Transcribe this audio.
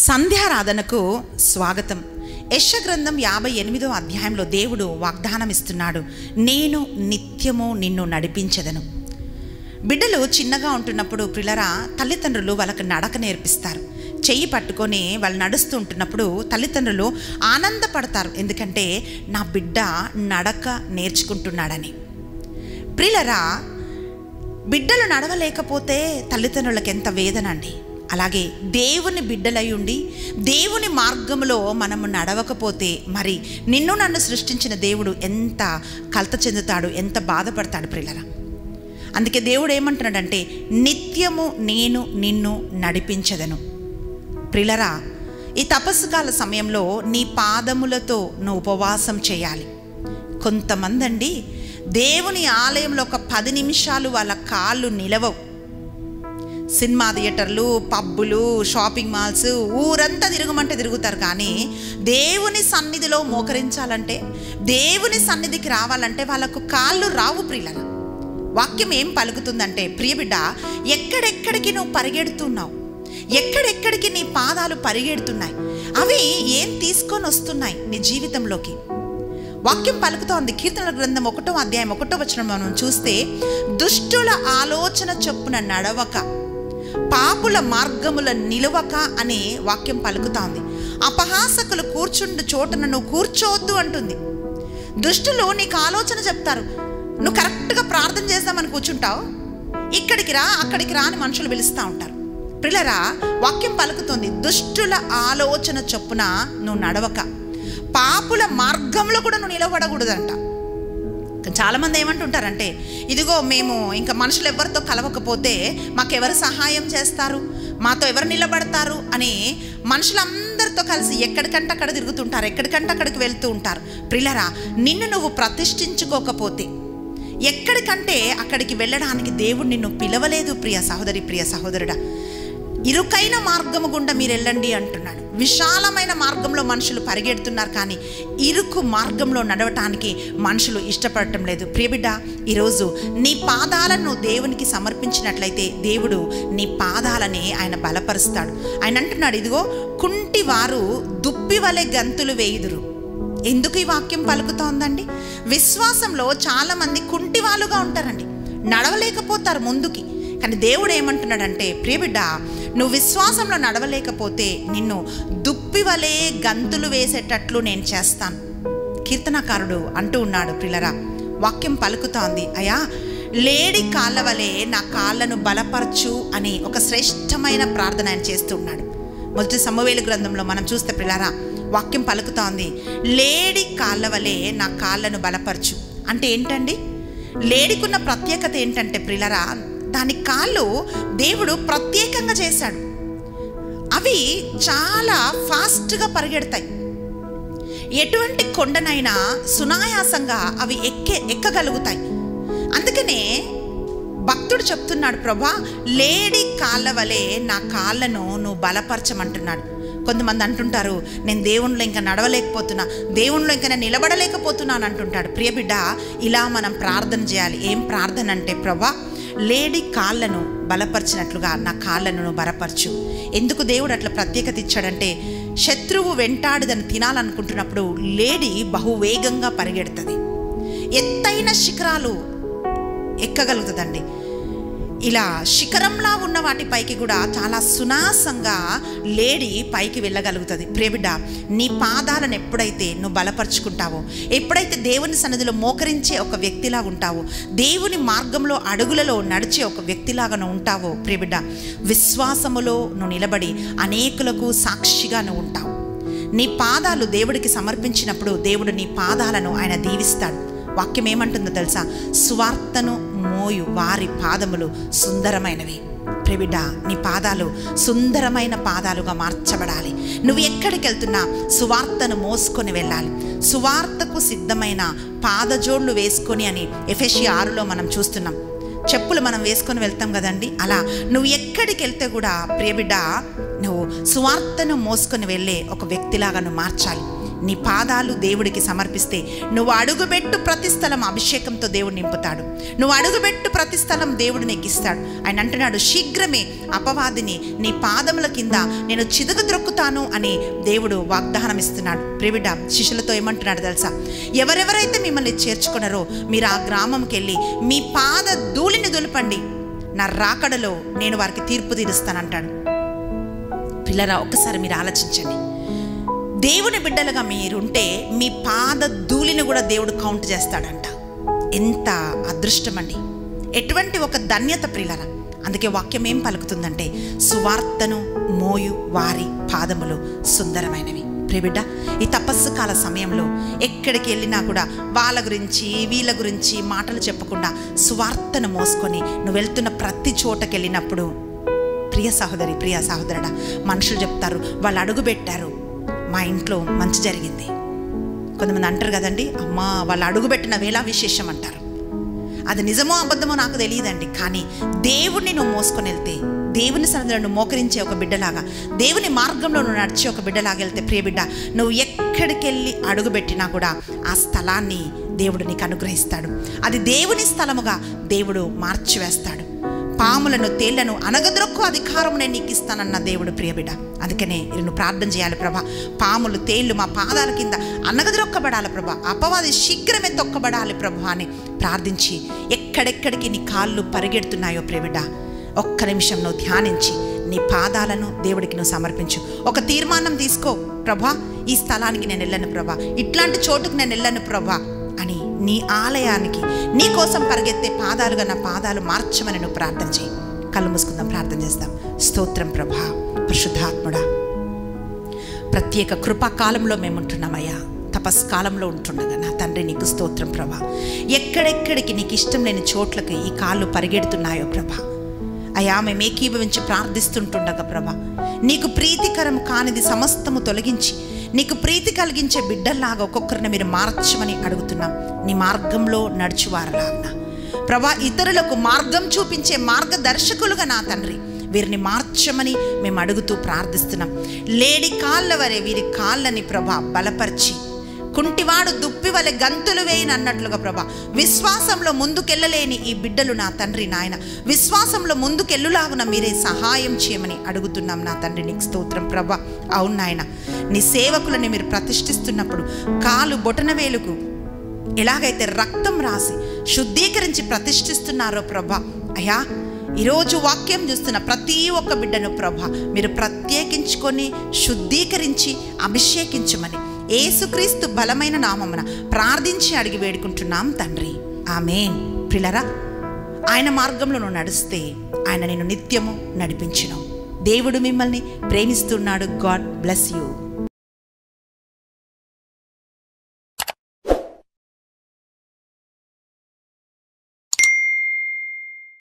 సంధ్యారాధనకు స్వాగతం యశ గ్రంథం యాభై ఎనిమిదో అధ్యాయంలో దేవుడు వాగ్దానం ఇస్తున్నాడు నేను నిత్యము నిన్ను నడిపించదను బిడ్డలు చిన్నగా ఉంటున్నప్పుడు పిల్లరా తల్లిదండ్రులు వాళ్ళకి నడక నేర్పిస్తారు చెయ్యి పట్టుకొని వాళ్ళు నడుస్తూ ఉంటున్నప్పుడు తల్లిదండ్రులు ఆనందపడతారు ఎందుకంటే నా బిడ్డ నడక నేర్చుకుంటున్నాడని ప్రిలరా బిడ్డలు నడవలేకపోతే తల్లిదండ్రులకు ఎంత వేదన అండి అలాగే దేవుని బిడ్డలై ఉండి దేవుని మార్గంలో మనము నడవకపోతే మరి నిన్ను నన్ను సృష్టించిన దేవుడు ఎంత కలత చెందుతాడు ఎంత బాధపడతాడు ప్రిలరా అందుకే దేవుడు ఏమంటున్నాడంటే నిత్యము నేను నిన్ను నడిపించదను ప్రిలరా ఈ తపస్సు కాల సమయంలో నీ పాదములతో నువ్వు ఉపవాసం చేయాలి కొంతమంది అండి దేవుని ఆలయంలో ఒక పది నిమిషాలు వాళ్ళ కాళ్ళు నిలవవు సినిమా థియేటర్లు పబ్బులు షాపింగ్ మాల్స్ ఊరంతా తిరగమంటే తిరుగుతారు కానీ దేవుని సన్నిధిలో మోకరించాలంటే దేవుని సన్నిధికి రావాలంటే వాళ్ళకు కాళ్ళు రావు ప్రియుల వాక్యం ఏం పలుకుతుందంటే ప్రియబిడ్డ ఎక్కడెక్కడికి నువ్వు పరిగెడుతున్నావు ఎక్కడెక్కడికి నీ పాదాలు పరిగెడుతున్నాయి అవి ఏం తీసుకొని వస్తున్నాయి నీ జీవితంలోకి వాక్యం పలుకుతోంది కీర్తనల గ్రంథం ఒకటో అధ్యాయం ఒకటో వచనం మనం చూస్తే దుష్టుల ఆలోచన చొప్పున నడవక పాపుల మార్గముల నిలవక అనే వాక్యం పలుకుతోంది అపహాసకులు కూర్చుండు చోటన నువ్వు కూర్చోవద్దు అంటుంది దుష్టులు నీకు ఆలోచన చెప్తారు నువ్వు కరెక్ట్గా ప్రార్థన చేద్దామని కూర్చుంటావు ఇక్కడికి రా అక్కడికి రా అని మనుషులు పిలుస్తూ ఉంటారు పిల్లరా వాక్యం పలుకుతుంది దుష్టుల ఆలోచన చొప్పున నువ్వు నడవక పాపుల మార్గంలో కూడా నువ్వు నిలబడకూడదంట చాలామంది ఏమంటుంటారంటే ఇదిగో మేము ఇంకా మనుషులు ఎవరితో కలవకపోతే మాకెవరు సహాయం చేస్తారు మాతో ఎవరు నిలబడతారు అని మనుషులందరితో కలిసి ఎక్కడికంటే అక్కడ తిరుగుతుంటారు ఎక్కడికంటే అక్కడికి వెళ్తూ ఉంటారు ప్రిలరా నిన్ను నువ్వు ప్రతిష్ఠించుకోకపోతే ఎక్కడికంటే అక్కడికి వెళ్ళడానికి దేవుడు నిన్ను పిలవలేదు ప్రియ సహోదరి ప్రియ సహోదరుడా ఇరుకైన మార్గము గుండా మీరు వెళ్ళండి అంటున్నాడు విశాలమైన మార్గంలో మనుషులు పరిగెడుతున్నారు కానీ ఇరుకు మార్గంలో నడవటానికి మనుషులు ఇష్టపడటం లేదు ప్రియబిడ్డ ఈరోజు నీ పాదాలను దేవునికి సమర్పించినట్లయితే దేవుడు నీ పాదాలని ఆయన బలపరుస్తాడు ఆయన అంటున్నాడు ఇదిగో కుంటి వారు దుప్పి వలె గంతులు వేయుదురు ఎందుకు ఈ వాక్యం పలుకుతోందండి విశ్వాసంలో చాలామంది కుంటి వాళ్ళుగా ఉంటారండి నడవలేకపోతారు ముందుకి కానీ దేవుడు ఏమంటున్నాడంటే ప్రియబిడ్డ నువ్వు విశ్వాసంలో నడవలేకపోతే నిన్ను దుప్పి వలె గంతులు వేసేటట్లు నేను చేస్తాను కీర్తనకారుడు అంటూ ఉన్నాడు ప్రిలరా వాక్యం పలుకుతోంది అయా లేడి కాళ్ళ వలె నా కాళ్ళను బలపరచు అని ఒక శ్రేష్టమైన ప్రార్థన ఆయన చేస్తూ ఉన్నాడు మొదటి సమవేలు గ్రంథంలో మనం చూస్తే ప్రిలరా వాక్యం పలుకుతోంది లేడి కాళ్ళ వలె నా కాళ్ళను బలపరచు అంటే ఏంటండి లేడికున్న ప్రత్యేకత ఏంటంటే ప్రిలరా దాని కాళ్ళు దేవుడు ప్రత్యేకంగా చేశాడు అవి చాలా ఫాస్ట్గా పరిగెడతాయి ఎటువంటి కొండనైనా సునాయాసంగా అవి ఎక్కే ఎక్కగలుగుతాయి అందుకనే భక్తుడు చెప్తున్నాడు ప్రభా లేడి కాళ్ళ వలె నా కాళ్ళను నువ్వు బలపరచమంటున్నాడు కొంతమంది అంటుంటారు నేను దేవుణ్ణిలో ఇంకా నడవలేకపోతున్నా దేవుణ్ణిలో ఇంకా నేను నిలబడలేకపోతున్నాను అంటుంటాడు ప్రియబిడ్డ ఇలా మనం ప్రార్థన చేయాలి ఏం ప్రార్థన అంటే ప్రభా లేడి కాళ్ళను బలపరిచినట్లుగా నా కాళ్ళను నువ్వు బలపరచు ఎందుకు దేవుడు అట్లా ప్రత్యేకత ఇచ్చాడంటే శత్రువు వెంటాడిదని తినాలనుకుంటున్నప్పుడు లేడి బహువేగంగా పరిగెడుతుంది ఎత్తైన శిఖరాలు ఎక్కగలుగుతుందండి ఇలా శిఖరంలా ఉన్న వాటి పైకి కూడా చాలా సునాసంగా లేడి పైకి వెళ్ళగలుగుతుంది ప్రేబిడ్డ నీ పాదాలను ఎప్పుడైతే నువ్వు బలపరుచుకుంటావో ఎప్పుడైతే దేవుని సన్నిధిలో మోకరించే ఒక వ్యక్తిలా ఉంటావో దేవుని మార్గంలో అడుగులలో నడిచే ఒక వ్యక్తిలాగా నువ్వు ఉంటావో ప్రేబిడ్డ విశ్వాసములో నువ్వు నిలబడి అనేకులకు సాక్షిగా నువ్వు ఉంటావు నీ పాదాలు దేవుడికి సమర్పించినప్పుడు దేవుడు నీ పాదాలను ఆయన దీవిస్తాడు వాక్యం ఏమంటుందో తెలుసా స్వార్థను మోయు వారి పాదములు సుందరమైనవి ప్రిబిడ్డ నీ పాదాలు సుందరమైన పాదాలుగా మార్చబడాలి నువ్వు ఎక్కడికి వెళ్తున్నా సువార్తను మోసుకొని వెళ్ళాలి సువార్తకు సిద్ధమైన పాదజోళ్ళు వేసుకొని అని ఎఫ్ఎస్సి ఆరులో మనం చూస్తున్నాం చెప్పులు మనం వేసుకొని వెళ్తాం కదండి అలా నువ్వు ఎక్కడికి వెళ్తే కూడా ప్రియబిడ్డ నువ్వు సువార్తను మోసుకొని వెళ్ళే ఒక వ్యక్తిలాగా నువ్వు మార్చాలి నీ పాదాలు దేవుడికి సమర్పిస్తే నువ్వు అడుగుబెట్టు ప్రతి స్థలం అభిషేకంతో దేవుడు నింపుతాడు నువ్వు అడుగుబెట్టు ప్రతి స్థలం దేవుడు నీకు ఇస్తాడు ఆయన అంటున్నాడు శీఘ్రమే అపవాదిని నీ పాదముల కింద నేను చిదుగు ద్రొక్కుతాను అని దేవుడు వాగ్దానం ఇస్తున్నాడు ప్రివిడ శిష్యులతో ఏమంటున్నాడు తెలుసా ఎవరెవరైతే మిమ్మల్ని చేర్చుకున్నారో మీరు ఆ గ్రామంకి వెళ్ళి మీ పాద ధూళిని దులపండి నా రాకడలో నేను వారికి తీర్పు తీరుస్తానంటాడు పిల్లరా ఒక్కసారి మీరు ఆలోచించండి దేవుని బిడ్డలుగా మీరుంటే మీ పాద ధూళిని కూడా దేవుడు కౌంట్ చేస్తాడంట ఎంత అదృష్టం అండి ఎటువంటి ఒక ధన్యత ప్రియులరా అందుకే వాక్యం ఏం పలుకుతుందంటే సువార్తను మోయు వారి పాదములు సుందరమైనవి ప్రియబిడ్డ ఈ తపస్సు కాల సమయంలో ఎక్కడికి వెళ్ళినా కూడా వాళ్ళ గురించి వీళ్ళ గురించి మాటలు చెప్పకుండా సువార్తను మోసుకొని నువ్వు వెళ్తున్న ప్రతి చోటకి వెళ్ళినప్పుడు ప్రియ సహోదరి ప్రియ సహోదరుడా మనుషులు చెప్తారు వాళ్ళు అడుగు పెట్టారు మా ఇంట్లో మంచి జరిగింది కొంతమంది అంటారు కదండి అమ్మా వాళ్ళు అడుగుపెట్టిన వేళ విశేషం అంటారు అది నిజమో అబద్ధమో నాకు తెలియదండి కానీ దేవుణ్ణి నువ్వు మోసుకొని వెళ్తే దేవుని సన్నిధిలో నువ్వు మోకరించే ఒక బిడ్డలాగా దేవుని మార్గంలో నువ్వు నడిచే ఒక బిడ్డలాగా వెళ్తే ప్రియ బిడ్డ నువ్వు ఎక్కడికి వెళ్ళి అడుగుపెట్టినా కూడా ఆ స్థలాన్ని దేవుడు నీకు అనుగ్రహిస్తాడు అది దేవుని స్థలముగా దేవుడు మార్చివేస్తాడు పాములను తేళ్లను అనగదొక్కు అధికారం నేను నీకు ఇస్తానన్న దేవుడు ప్రియబిడ అందుకనే నువ్వు ప్రార్థన చేయాలి ప్రభా పాములు తేళ్లు మా పాదాల కింద అనగదొక్కబడాలి ప్రభా అపవాది శీఘ్రమే తొక్కబడాలి ప్రభు అని ప్రార్థించి ఎక్కడెక్కడికి నీ కాళ్ళు పరిగెడుతున్నాయో ప్రియబిడ్డ ఒక్క నిమిషం నువ్వు ధ్యానించి నీ పాదాలను దేవుడికి నువ్వు సమర్పించు ఒక తీర్మానం తీసుకో ప్రభా ఈ స్థలానికి నేను వెళ్ళను ప్రభా ఇట్లాంటి చోటుకు నేను వెళ్ళను ప్రభా అని నీ ఆలయానికి నీ కోసం పరిగెత్తే పాదాలుగా నా పాదాలు మార్చమని నువ్వు ప్రార్థన చేయి కళ్ళు మూసుకుందాం ప్రార్థన చేస్తాం స్తోత్రం ప్రభా పరిశుద్ధాత్ముడా ప్రత్యేక కృపాకాలంలో మేము ఉంటున్నామయ్యా తపస్కాలంలో ఉంటుండగా నా తండ్రి నీకు స్తోత్రం ప్రభా ఎక్కడెక్కడికి నీకు ఇష్టం లేని చోట్లకి ఈ కాళ్ళు పరిగెడుతున్నాయో ప్రభా అయా మేము ఏకీభవించి ప్రార్థిస్తుంటుండగా ప్రభా నీకు ప్రీతికరం కానిది సమస్తము తొలగించి నీకు ప్రీతి కలిగించే బిడ్డల్లాగా ఒక్కొక్కరిని మీరు మార్చమని అడుగుతున్నాం నీ మార్గంలో నడుచువారలాగా ప్రభా ఇతరులకు మార్గం చూపించే మార్గదర్శకులుగా నా తండ్రి వీరిని మార్చమని మేము అడుగుతూ ప్రార్థిస్తున్నాం లేడి కాళ్ళ వరే వీరి కాళ్ళని ప్రభా బలపరిచి కుంటివాడు దుప్పి వలె గంతులు వేయని అన్నట్లుగా ప్రభా విశ్వాసంలో ముందుకెళ్ళలేని ఈ బిడ్డలు నా తండ్రి నాయన విశ్వాసంలో ముందుకెళ్ళులాగున మీరే సహాయం చేయమని అడుగుతున్నాం నా తండ్రి నీకు స్తోత్రం ప్రభా అవును నాయన నీ సేవకులని మీరు ప్రతిష్ఠిస్తున్నప్పుడు కాలు బొటనవేలుకు ఎలాగైతే రక్తం రాసి శుద్ధీకరించి ప్రతిష్ఠిస్తున్నారో ప్రభా అయ్యా ఈరోజు వాక్యం చూస్తున్న ప్రతి ఒక్క బిడ్డను ప్రభా మీరు ప్రత్యేకించుకొని శుద్ధీకరించి అభిషేకించమని ఏసుక్రీస్తు బలమైన నామమున ప్రార్థించి అడిగి వేడుకుంటున్నాం తండ్రి ఆమెన్ ప్రిలరా ఆయన మార్గంలో నువ్వు నడిస్తే ఆయన నేను నిత్యము నడిపించును దేవుడు మిమ్మల్ని ప్రేమిస్తున్నాడు గాడ్ బ్లెస్ యూ